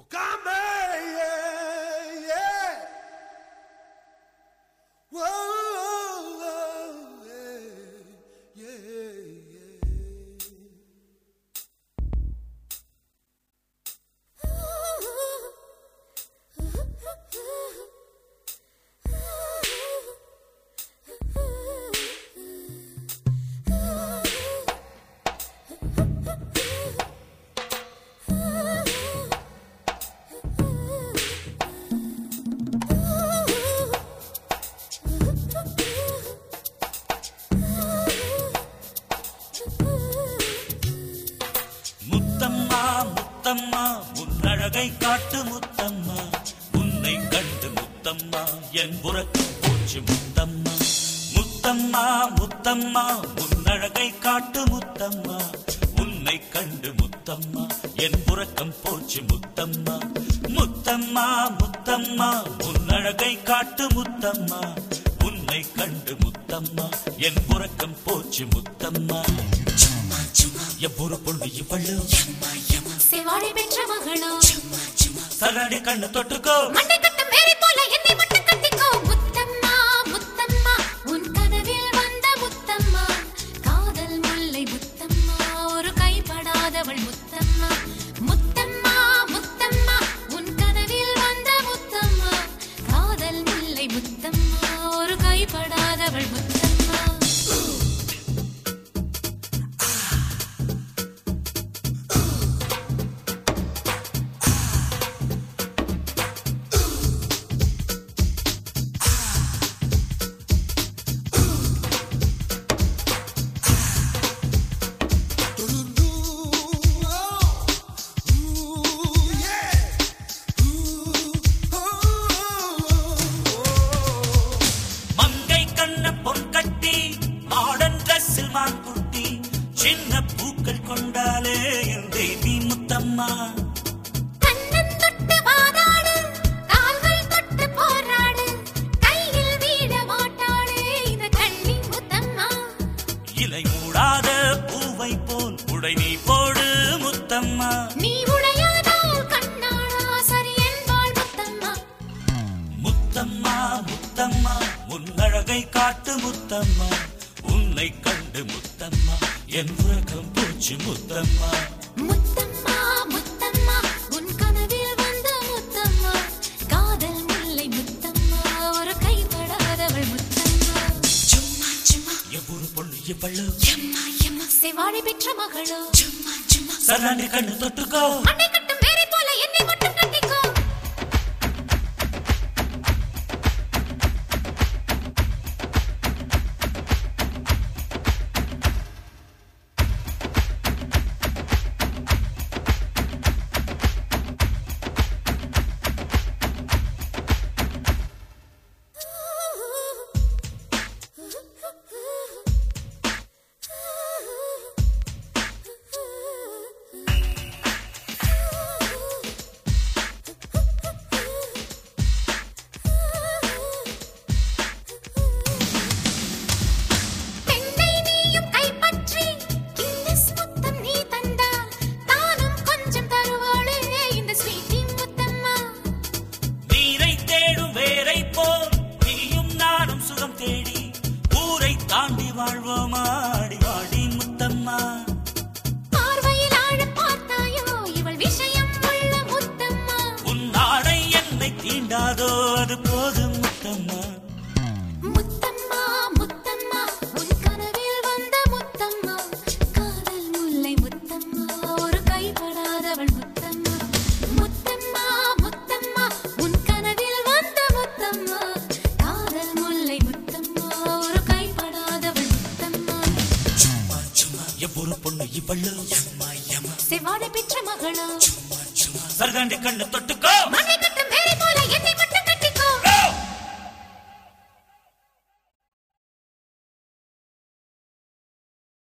Mukambe, yeah, yeah. Whoa, yeah, yeah, yeah. Muthamma Muthamma உன்னழகை காட்டு முத்தம்மா உன்னை கண்டு முத்தம்மா என் உறக்கம் போச்சு முத்தம்மா முத்தம்மா முத்தம்மா உன்னழகை காட்டு முத்தம்மா உன்னை கண்டு முத்தம்மா என் உறக்கம் போச்சு முத்தம்மா முத்தம்மா முத்தம்மா உன்னழகை காட்டு முத்தம்மா உன்னை கண்டு முத்தம்மா என் உறக்கம் போச்சு முத்தம்மா எவ்வொரு பொண்ணு இவளு செவாடி பெற்ற மகளோ சரடி கண்ணு தொட்டுக்கோ மண்டை கட்டும் மேரி போல என்னை மட்டும் கட்டிக்கோ முத்தம்மா முத்தம்மா உன் கனவில் வந்த முத்தம்மா காதல் முல்லை முத்தம்மா ஒரு கைப்படாதவள் முத்தம்மா முத்தம்மா முத்தம்மா உன் கனவில் வந்த முத்தம்மா காதல் முல்லை முத்தம்மா ஒரு கைப்படாதவள் முத்தம்மா மங்கை கண்ண பொன் கட்டி மாடன் ட்ரெஸ்ஸில் மான் குட்டி சின்ன பூக்கள் கொண்டாலே என் தேவி முத்தம்மா கண்ணன் தொட்டு வாதாடு கால்கள் தொட்டு போராடு கையில் வீட மாட்டாடு இந்த கண்ணி முத்தம்மா இலை மூடாத பூவை போல் உடை நீ போடு முத்தம்மா நீ உடையாதால் கண்ணாடா சரி என்பாள் முத்தம்மா முத்தம்மா முத்தம்மா உன்னழகை காட்டு முத்தம்மா உன்னை கண்டு முத்தம்மா என் உறக்கம் பூச்சி முத்தம்மா முத்தம்மா முத்தம்மா உன் கனவில் வந்த முத்தம்மா காதல் முல்லை முத்தம்மா ஒரு கைப்படாதவள் முத்தம்மா சும்மா சும்மா எவ்வொரு பொண்ணு இவளு எம்மா எம்மா செவாடி பெற்ற மகளோ சும்மா சும்மா சரண்டி கண்ணு தொட்டுக்கோ மண்டை கட்டும் மேரி போல என்னை மட்டும் கட்டிக்கோ பெண்ணை நீயும் கைப்பற்றி கின்னஸ் முத்தம் நீ தந்தால் தானும் கொஞ்சம் தருவாளே இந்த ஸ்வீட்டி முத்தம்மா நீரை தேடும் வேரை போல் நீயும் நானும் சுகம் தேடி ஊரை தாண்டி வாழ்வோமாடி வாடி முத்தம்மா பார்வையில் ஆழப் பார்த்தாயோ இவள் விஷயம் உள்ள முத்தம்மா உன் ஆடை என்னை தீண்டாதோ அது போதும் முத்தம்மா முத்தம்மா முத்தம்மா உன் கனவில் வந்த முத்தம்மா காதல் முல்லை முத்தம்மா ஒரு கைப்படாதவள் முத்தம்மா முத்தம்மா முத்தம்மா உன் கனவில் வந்த முத்தம்மா காதல் முல்லை முத்தம்மா ஒரு கைப்படாதவள் முத்தம்மா எவ்வொரு பொண்ணு இவளு செவாடை பெற்ற மகளோ சர்காண்டி கண்ணு தொட்டுக்கோ மண்ணை கட்டும் மேலே